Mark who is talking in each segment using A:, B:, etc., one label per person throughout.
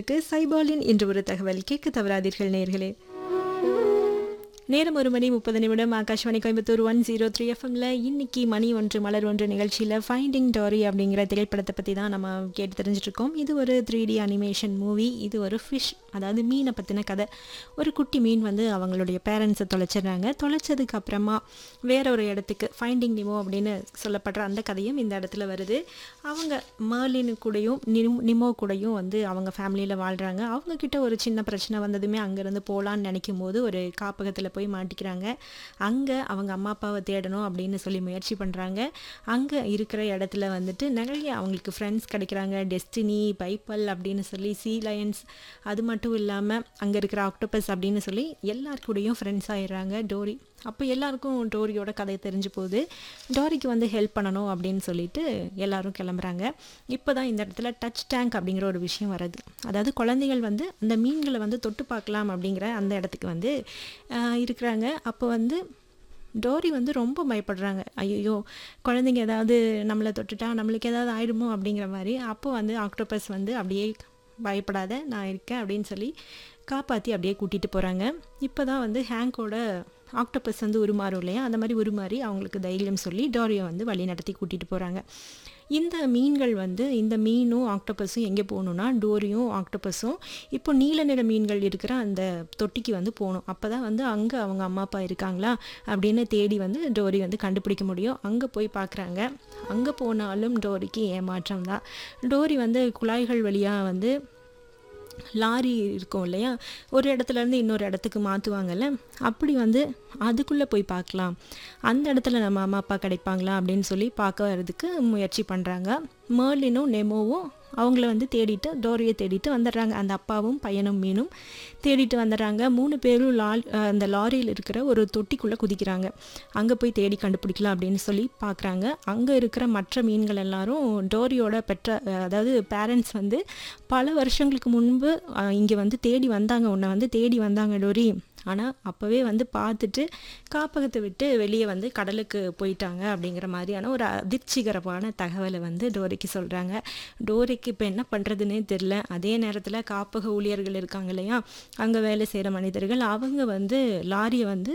A: இருக்கு சைபாலின் என்று ஒரு தகவல் கேட்க தவறாதீர்கள் நேர்களே நேரம் ஒரு மணி முப்பது நிமிடம் Akashvani Coimbatore one zero three எஃப்எம்ல இன்னைக்கு மணி ஒன்று மலர் ஒன்று நிகழ்ச்சியில் ஃபைண்டிங் டாரி அப்படிங்கிற திரைப்படத்தை பற்றி தான் நம்ம கேட்டு தெரிஞ்சுட்டு இருக்கோம் இது ஒரு த்ரீ டி அனிமேஷன் மூவி இது ஒரு ஃபிஷ் அதாவது மீனை பற்றின கதை ஒரு குட்டி மீன் வந்து அவங்களுடைய பேரண்ட்ஸை தொலைச்சிடுறாங்க தொலைச்சதுக்கு அப்புறமா வேற ஒரு இடத்துக்கு ஃபைண்டிங் நிமோ அப்படின்னு சொல்லப்படுற அந்த கதையும் இந்த இடத்துல வருது அவங்க மேர்லின் கூடயும் நிம் நிமோ கூடயும் வந்து அவங்க ஃபேமிலியில் வாழ்கிறாங்க அவங்க கிட்ட ஒரு சின்ன பிரச்சனை வந்ததுமே அங்கேருந்து போகலான்னு நினைக்கும் போது ஒரு காப்பகத்தில் போய் மாட்டிக்கிறாங்க அங்கே அவங்க அம்மா அப்பாவை தேடணும் அப்படின்னு சொல்லி முயற்சி பண்ணுறாங்க அங்கே இருக்கிற இடத்துல வந்துட்டு நிறைய அவங்களுக்கு ஃப்ரெண்ட்ஸ் கிடைக்கிறாங்க டெஸ்டினி பைப்பல் அப்படின்னு சொல்லி சீ லயன்ஸ் அது மட்டும் இல்லாமல் அங்கே இருக்கிற ஆக்டோபஸ் அப்படின்னு சொல்லி எல்லார் கூடயும் ஃப்ரெண்ட்ஸ் ஆயிடுறாங்க டோரி அப்போ எல்லாருக்கும் டோரியோட கதை தெரிஞ்சு போகுது டோரிக்கு வந்து ஹெல்ப் பண்ணணும் அப்படின்னு சொல்லிட்டு எல்லாரும் கிளம்புறாங்க இப்போ தான் இந்த இடத்துல டச் டேங்க் அப்படிங்கிற ஒரு விஷயம் வருது அதாவது குழந்தைகள் வந்து அந்த மீன்களை வந்து தொட்டு பார்க்கலாம் அப்படிங்கிற அந்த இடத்துக்கு வந்து ஆஹ், இருக்கிறாங்க அப்போ வந்து டோரி வந்து ரொம்ப பயப்படுறாங்க ஐயோ குழந்தைங்க ஏதாவது நம்மளை தொட்டுட்டா நம்மளுக்கு ஏதாவது ஆயிடுமோ அப்படிங்கிற மாதிரி அப்போ வந்து ஆக்டோபஸ் வந்து அப்படியே பயப்படாத நான் இருக்கேன் அப்படின்னு சொல்லி காப்பாற்றி அப்படியே கூட்டிகிட்டு போகிறாங்க இப்போ தான் வந்து ஹேங்கோட ஆக்டோபஸ் வந்து உருமாறும் இல்லையா அந்த மாதிரி உருமாறி அவங்களுக்கு தைரியம் சொல்லி டோரியை வந்து வழி நடத்தி கூட்டிகிட்டு போகிறாங்க இந்த மீன்கள் வந்து இந்த மீனும் ஆக்டோபஸும் எங்கே போகணுன்னா டோரியும் ஆக்டோபஸும் இப்போ நீல நிற மீன்கள் இருக்கிற அந்த தொட்டிக்கு வந்து போகணும் அப்போ தான் வந்து அங்கே அவங்க அம்மா அப்பா இருக்காங்களா அப்படின்னு தேடி வந்து டோரி வந்து கண்டுபிடிக்க முடியும் அங்கே போய் பார்க்குறாங்க அங்கே போனாலும் டோரிக்கு ஏமாற்றம் தான் டோரி வந்து குழாய்கள் வழியாக வந்து லாரி இருக்கும் இல்லையா ஒரு இடத்துல இருந்து இன்னொரு இடத்துக்கு மாற்றுவாங்கல்ல அப்படி வந்து அதுக்குள்ளே போய் பார்க்கலாம் அந்த இடத்துல நம்ம அம்மா அப்பா கிடைப்பாங்களா அப்படின்னு சொல்லி பார்க்க வர்றதுக்கு முயற்சி பண்ணுறாங்க மேர்லினும் நெமோவும் அவங்கள வந்து தேடிட்டு டோரியை தேடிட்டு வந்துடுறாங்க அந்த அப்பாவும் பையனும் மீனும் தேடிட்டு வந்துடுறாங்க மூணு பேரும் லால் அந்த லாரியில் இருக்கிற ஒரு தொட்டிக்குள்ளே குதிக்கிறாங்க அங்கே போய் தேடி கண்டுபிடிக்கலாம் அப்படின்னு சொல்லி பார்க்குறாங்க அங்கே இருக்கிற மற்ற மீன்கள் எல்லாரும் டோரியோட பெற்ற அஹ், அதாவது பேரண்ட்ஸ் வந்து பல வருஷங்களுக்கு முன்பு இங்கே வந்து தேடி வந்தாங்க உன்னை வந்து தேடி வந்தாங்க டோரி ஆனால் அப்போவே வந்து பார்த்துட்டு காப்பகத்தை விட்டு வெளியே வந்து கடலுக்கு போயிட்டாங்க அப்படிங்கிற மாதிரியான ஒரு அதிர்ச்சிகரமான தகவலை வந்து டோரிக்கு சொல்கிறாங்க டோரிக்கு இப்போ என்ன பண்ணுறதுன்னே தெரில அதே நேரத்தில் காப்பக ஊழியர்கள் இருக்காங்க இல்லையா அங்கே வேலை செய்கிற மனிதர்கள் அவங்க வந்து லாரியை வந்து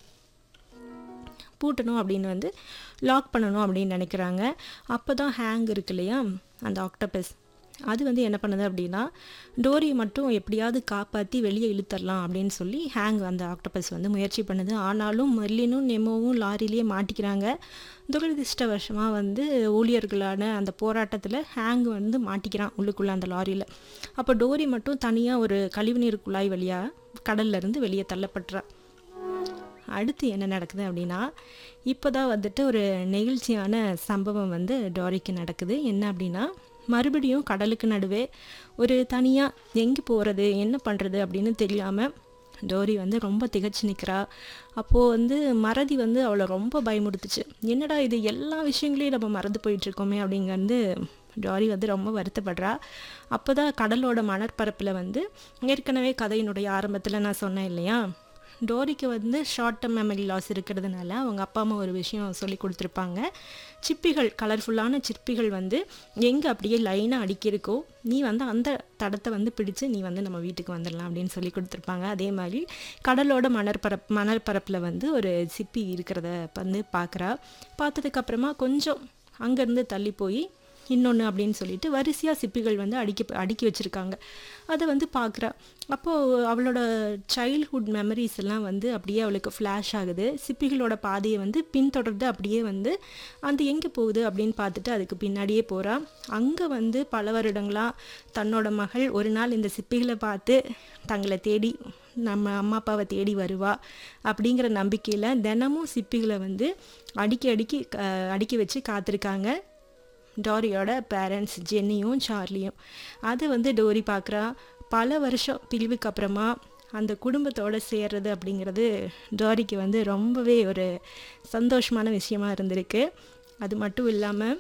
A: பூட்டணும் அப்படின்னு வந்து லாக் பண்ணணும் அப்படின்னு நினைக்கிறாங்க அப்போ தான் ஹேங் இருக்கு இல்லையா அந்த ஆக்டோபஸ் அது வந்து என்ன பண்ணுது அப்படின்னா டோரியை மட்டும் எப்படியாவது காப்பாற்றி வெளியே இழுத்தரலாம் அப்படின்னு சொல்லி ஹேங் அந்த ஆக்டோபஸ் வந்து முயற்சி பண்ணுது ஆனாலும் மெர்லினும் நெமோவும் லாரிலேயே மாட்டிக்கிறாங்க துரதிருஷ்டவசமாக வந்து ஊழியர்களான அந்த போராட்டத்தில் ஹேங் வந்து மாட்டிக்கிறான் உள்ளுக்குள்ளே அந்த லாரியில் அப்போ டோரி மட்டும் தனியாக ஒரு கழிவுநீர் குழாய் வழியாக கடல்ல இருந்து வெளியே தள்ளப்படுறா அடுத்து என்ன நடக்குது அப்படின்னா இப்போ தான் வந்துட்டு ஒரு நெகிழ்ச்சியான சம்பவம் வந்து டோரிக்கு நடக்குது என்ன அப்படின்னா மறுபடியும் கடலுக்கு நடுவே ஒரு தனியாக எங்கே போகிறது என்ன பண்ணுறது அப்படின்னு தெரியாமல் டோரி வந்து ரொம்ப திகச்சு நிற்கிறா அப்போது வந்து மறதி வந்து அவளை ரொம்ப பயமுடுத்துச்சு என்னடா இது எல்லா விஷயங்களையும் நம்ம மறந்து போயிட்டுருக்கோமே அப்படிங்கிறது டோரி வந்து ரொம்ப வருத்தப்படுறா அப்போ தான் கடலோட மணற்பரப்பில் வந்து ஏற்கனவே கதையினுடைய ஆரம்பத்தில் நான் சொன்னேன் இல்லையா டோரிக்கு வந்து ஷார்ட் டேர்ம் மெமரி லாஸ் இருக்கிறதுனால அவங்க அப்பா அம்மா ஒரு விஷயம் சொல்லி கொடுத்துருப்பாங்க சிப்பிகள் கலர்ஃபுல்லான சிப்பிகள் வந்து எங்கே அப்படியே லைனாக அடிக்கிருக்கோ நீ வந்து அந்த தடத்தை வந்து பிடிச்சு நீ வந்து நம்ம வீட்டுக்கு வந்துடலாம் அப்படின்னு சொல்லி கொடுத்துருப்பாங்க அதே மாதிரி கடலோட மணற்பரப் மணற்பரப்பில் வந்து ஒரு சிப்பி இருக்கிறத வந்து பார்க்குறா பார்த்ததுக்கப்புறமா கொஞ்சம் அங்கேருந்து தள்ளி போய் இன்னொன்று அப்படின்னு சொல்லிட்டு வரிசையாக சிப்பிகள் வந்து அடுக்கி அடுக்கி வச்சுருக்காங்க அதை வந்து பார்க்குறா அப்போது அவளோட சைல்ட்ஹுட் மெமரிஸ் எல்லாம் வந்து அப்படியே அவளுக்கு ஃப்ளாஷ் ஆகுது சிப்பிகளோட பாதையை வந்து பின்தொடர்ந்து அப்படியே வந்து அந்த எங்கே போகுது அப்படின்னு பார்த்துட்டு அதுக்கு பின்னாடியே போகிறா அங்கே வந்து பல வருடங்களாக தன்னோட மகள் ஒரு நாள் இந்த சிப்பிகளை பார்த்து தங்களை தேடி நம்ம அம்மா அப்பாவை தேடி வருவா அப்படிங்கிற நம்பிக்கையில் தினமும் சிப்பிகளை வந்து அடுக்கி அடுக்கி அஹ், அடுக்கி வச்சு காத்திருக்காங்க டோரியோட பேரண்ட்ஸ் ஜென்னியும் சார்லியும் அதை வந்து டோரி பார்க்குறா பல வருஷம் பிரிவுக்கு அப்புறமா அந்த குடும்பத்தோடு சேர்றது அப்படிங்கிறது டோரிக்கு வந்து ரொம்பவே ஒரு சந்தோஷமான விஷயமா இருந்திருக்கு அது மட்டும் இல்லாமல்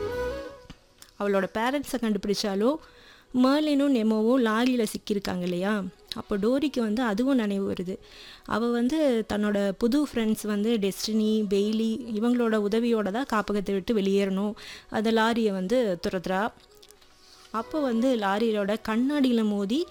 A: அவளோட பேரண்ட்ஸை கண்டுபிடிச்சாலும் மேர்லினும் நெமோவும் லாரியில் சிக்கியிருக்காங்க இல்லையா அப்போ டோரிக்கு வந்து அதுவும் நினைவு வருது அவள் வந்து தன்னோட புது ஃப்ரெண்ட்ஸ் வந்து டெஸ்டினி பெய்லி இவங்களோட உதவியோட தான் காப்பகத்தை விட்டு வெளியேறணும் அந்த லாரியை வந்து துரத்துறா அப்போ வந்து லாரியோட கண்ணாடியில் மோதி